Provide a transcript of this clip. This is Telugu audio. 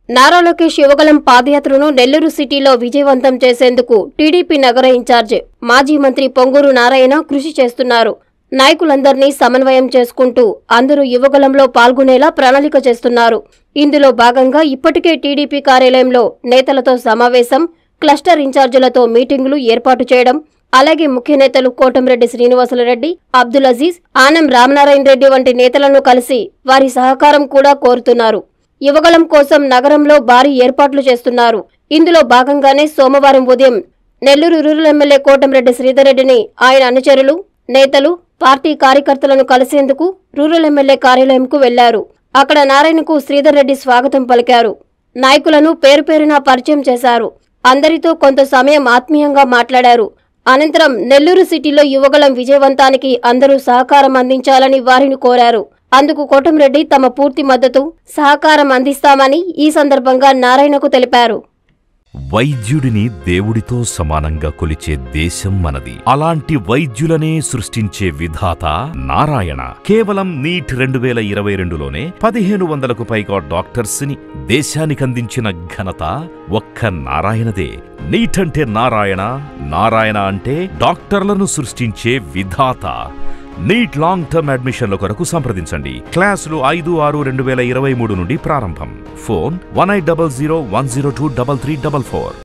నారా లోకేష్ యువగలం పాదయాత్రను నెల్లూరు సిటీలో విజయవంతం చేసేందుకు టీడీపీ నగర ఇన్ఛార్జ్ మాజీ మంత్రి పొంగూరు నారాయణ కృషి చేస్తున్నారు నాయకులందర్నీ సమన్వయం చేసుకుంటూ అందరూ యువగలంలో పాల్గొనేలా ప్రణాళిక చేస్తున్నారు ఇందులో భాగంగా ఇప్పటికే టీడీపీ కార్యాలయంలో నేతలతో సమావేశం క్లస్టర్ ఇన్ఛార్జీలతో మీటింగులు ఏర్పాటు చేయడం అలాగే ముఖ్య నేతలు కోటంరెడ్డి శ్రీనివాసులరెడ్డి అబ్దుల్ అజీజ్ ఆనం రామనారాయణ రెడ్డి వంటి నేతలను కలిసి వారి సహకారం కూడా కోరుతున్నారు యువగలం కోసం నగరంలో భారీ ఏర్పాట్లు చేస్తున్నారు ఇందులో భాగంగానే సోమవారం ఉదయం నెల్లూరు రూరల్ ఎమ్మెల్యే కోటంరెడ్డి శ్రీధర్ రెడ్డిని ఆయన అనుచరులు నేతలు పార్టీ కార్యకర్తలను కలిసేందుకు రూరల్ ఎమ్మెల్యే కార్యాలయంకు వెళ్లారు అక్కడ నారాయణకు శ్రీధర్ రెడ్డి స్వాగతం పలికారు నాయకులను పేరు పేరున పరిచయం చేశారు అందరితో కొంత సమయం ఆత్మీయంగా మాట్లాడారు అనంతరం నెల్లూరు సిటీలో యువగలం విజయవంతానికి అందరూ సహకారం అందించాలని వారిని కోరారు అందుకు కోటంరెడ్డి తమ పూర్తి మద్దతు సహకారం అందిస్తామని ఈ సందర్భంగా నారాయణకు తెలిపారు వైద్యుడిని దేవుడితో సమానంగా కొలిచే దేశం మనది అలాంటి వైద్యులనే సృష్టించే విధాత నారాయణ కేవలం నీట్ రెండు వేల ఇరవై రెండులోనే పదిహేను వందలకు పైగా డాక్టర్స్ ని దేశానికందించిన ఘనత ఒక్క నారాయణదే నీట్ అంటే నారాయణ నారాయణ అంటే డాక్టర్లను సృష్టించే విధాత నీట్ లాంగ్ టర్మ్ అడ్మిషన్ల కొరకు సంప్రదించండి క్లాసులు ఐదు ఆరు రెండు వేల ఇరవై మూడు నుండి ప్రారంభం phone one eight double zero one zero two double three double four